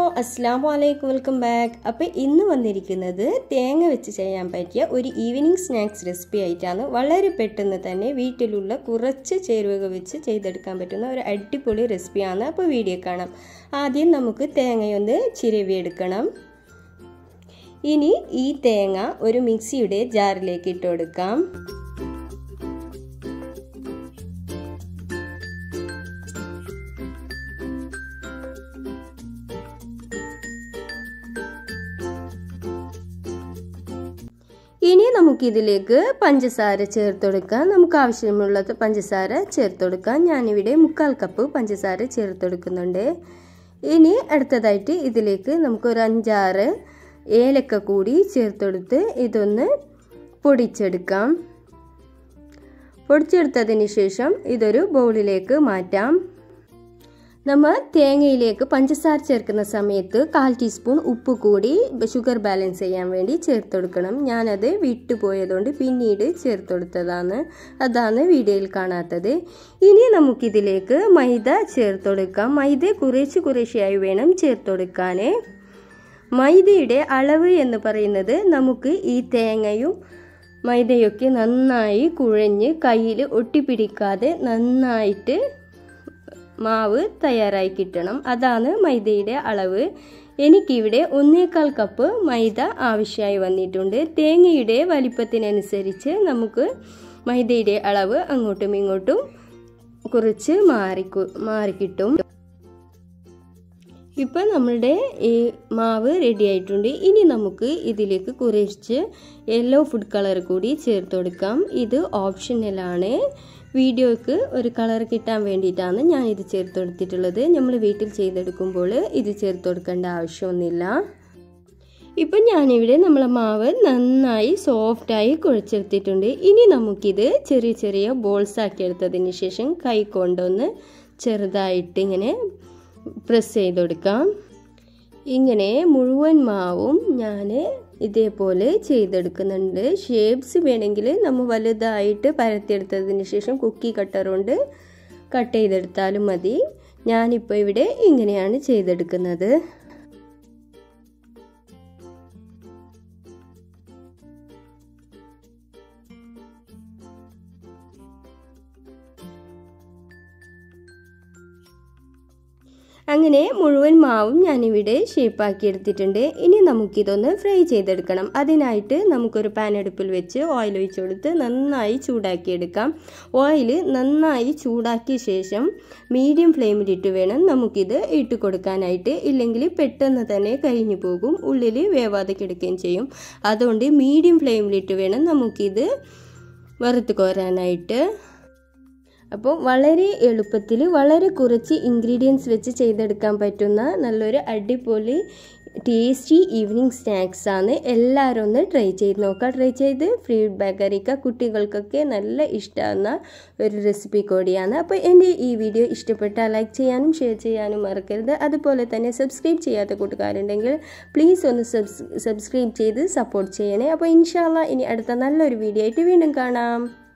അസ്സാം വലൈക്കും welcome back അപ്പോൾ ഇന്ന് വന്നിരിക്കുന്നത് തേങ്ങ വെച്ച് ചെയ്യാൻ പറ്റിയ ഒരു ഈവനിങ് സ്നാക്സ് റെസിപ്പി ആയിട്ടാണ് വളരെ പെട്ടെന്ന് തന്നെ വീട്ടിലുള്ള കുറച്ച് ചേരുവകൾ വെച്ച് ചെയ്തെടുക്കാൻ പറ്റുന്ന ഒരു അടിപൊളി റെസിപ്പിയാണ് അപ്പോൾ വീഡിയോ കാണാം ആദ്യം നമുക്ക് തേങ്ങയൊന്ന് ചിരവിയെടുക്കണം ഇനി ഈ തേങ്ങ ഒരു മിക്സിയുടെ ജാറിലേക്ക് ഇട്ട് കൊടുക്കാം ഇനി നമുക്കിതിലേക്ക് പഞ്ചസാര ചേർത്ത് കൊടുക്കാം നമുക്ക് ആവശ്യമുള്ള പഞ്ചസാര ചേർത്ത് കൊടുക്കാം ഞാനിവിടെ മുക്കാൽ കപ്പ് പഞ്ചസാര ചേർത്ത് കൊടുക്കുന്നുണ്ട് ഇനി അടുത്തതായിട്ട് ഇതിലേക്ക് നമുക്കൊരു അഞ്ചാറ് ഏലക്ക കൂടി ചേർത്തെടുത്ത് ഇതൊന്ന് പൊടിച്ചെടുക്കാം പൊടിച്ചെടുത്തതിന് ശേഷം ഇതൊരു ബൗളിലേക്ക് മാറ്റാം നമ്മൾ തേങ്ങയിലേക്ക് പഞ്ചസാര ചേർക്കുന്ന സമയത്ത് കാൽ ടീസ്പൂൺ ഉപ്പ് കൂടി ഷുഗർ ബാലൻസ് ചെയ്യാൻ വേണ്ടി ചേർത്ത് കൊടുക്കണം ഞാനത് വിട്ടുപോയതുകൊണ്ട് പിന്നീട് ചേർത്ത് കൊടുത്തതാണ് അതാണ് വീഡിയോയിൽ കാണാത്തത് ഇനി നമുക്കിതിലേക്ക് മൈദ ചേർത്ത് കൊടുക്കാം മൈദ കുറേശ്ശെ കുറേശ്ശെയായി വേണം ചേർത്ത് കൊടുക്കാൻ മൈദയുടെ അളവ് എന്ന് പറയുന്നത് നമുക്ക് ഈ തേങ്ങയും മൈദയൊക്കെ നന്നായി കുഴഞ്ഞ് കയ്യിൽ ഒട്ടിപ്പിടിക്കാതെ നന്നായിട്ട് മാവ് തയ്യാറായി കിട്ടണം അതാണ് മൈദയുടെ അളവ് എനിക്കിവിടെ ഒന്നേക്കാൽ കപ്പ് മൈദ ആവശ്യമായി വന്നിട്ടുണ്ട് തേങ്ങയുടെ വലിപ്പത്തിനനുസരിച്ച് നമുക്ക് മൈദയുടെ അളവ് അങ്ങോട്ടും ഇങ്ങോട്ടും കുറച്ച് മാറി മാറിക്കിട്ടും ഇപ്പം നമ്മളുടെ ഈ മാവ് റെഡി ആയിട്ടുണ്ട് ഇനി നമുക്ക് ഇതിലേക്ക് കുറച്ച് യെല്ലോ ഫുഡ് കളർ കൂടി ചേർത്ത് കൊടുക്കാം ഇത് ഓപ്ഷണലാണ് വീഡിയോക്ക് ഒരു കളർ കിട്ടാൻ വേണ്ടിയിട്ടാണ് ഞാൻ ഇത് ചേർത്ത് കൊടുത്തിട്ടുള്ളത് നമ്മൾ വീട്ടിൽ ചെയ്തെടുക്കുമ്പോൾ ഇത് ചേർത്ത് കൊടുക്കേണ്ട ആവശ്യമൊന്നുമില്ല ഇപ്പം ഞാനിവിടെ നമ്മളെ മാവ് നന്നായി സോഫ്റ്റായി കുഴച്ചെടുത്തിട്ടുണ്ട് ഇനി നമുക്കിത് ചെറിയ ചെറിയ ബോൾസ് ആക്കി എടുത്തതിന് ശേഷം കൈ കൊണ്ടൊന്ന് ചെറുതായിട്ട് ഇങ്ങനെ പ്രസ് ചെയ്ത് കൊടുക്കാം ഇങ്ങനെ മുഴുവൻ മാവും ഞാൻ ഇതേപോലെ ചെയ്തെടുക്കുന്നുണ്ട് ഷേപ്സ് വേണമെങ്കിൽ നമ്മൾ വലുതായിട്ട് പരത്തിയെടുത്തതിന് ശേഷം കുക്കി കട്ടർ കൊണ്ട് കട്ട് ചെയ്തെടുത്താലും മതി ഞാനിപ്പോൾ ഇവിടെ ഇങ്ങനെയാണ് ചെയ്തെടുക്കുന്നത് അങ്ങനെ മുഴുവൻ മാവും ഞാനിവിടെ ഷേപ്പാക്കി എടുത്തിട്ടുണ്ട് ഇനി നമുക്കിതൊന്ന് ഫ്രൈ ചെയ്തെടുക്കണം അതിനായിട്ട് നമുക്കൊരു പാൻ അടുപ്പിൽ വെച്ച് ഓയിൽ ഒഴിച്ച് കൊടുത്ത് നന്നായി ചൂടാക്കിയെടുക്കാം ഓയിൽ നന്നായി ചൂടാക്കിയ ശേഷം മീഡിയം ഫ്ലെയിമിലിട്ട് വേണം നമുക്കിത് ഇട്ട് കൊടുക്കാനായിട്ട് ഇല്ലെങ്കിൽ പെട്ടെന്ന് തന്നെ കഴിഞ്ഞു പോകും ഉള്ളിൽ വേവാതെ കിടക്കുകയും ചെയ്യും അതുകൊണ്ട് മീഡിയം ഫ്ലെയിമിലിട്ട് വേണം നമുക്കിത് വറുത്ത് കോരാനായിട്ട് അപ്പോൾ വളരെ എളുപ്പത്തിൽ വളരെ കുറച്ച് ഇൻഗ്രീഡിയൻസ് വെച്ച് ചെയ്തെടുക്കാൻ പറ്റുന്ന നല്ലൊരു അടിപൊളി ടേസ്റ്റി ഈവനിങ് സ്നാക്സ് ആണ് എല്ലാവരും ഒന്ന് ട്രൈ ചെയ്ത് നോക്കുക ട്രൈ ചെയ്ത് ഫീഡ്ബാക്ക് അറിയിക്കുക കുട്ടികൾക്കൊക്കെ നല്ല ഇഷ്ടമാകുന്ന ഒരു റെസിപ്പി കൂടിയാണ് അപ്പോൾ എൻ്റെ ഈ വീഡിയോ ഇഷ്ടപ്പെട്ടാൽ ലൈക്ക് ചെയ്യാനും ഷെയർ ചെയ്യാനും മറക്കരുത് അതുപോലെ തന്നെ സബ്സ്ക്രൈബ് ചെയ്യാത്ത കൂട്ടുകാരുണ്ടെങ്കിൽ പ്ലീസ് ഒന്ന് സബ്സ്ക്രൈബ് ചെയ്ത് സപ്പോർട്ട് ചെയ്യണേ അപ്പോൾ ഇൻഷാല്ല ഇനി അടുത്ത നല്ലൊരു വീഡിയോ ആയിട്ട് വീണ്ടും കാണാം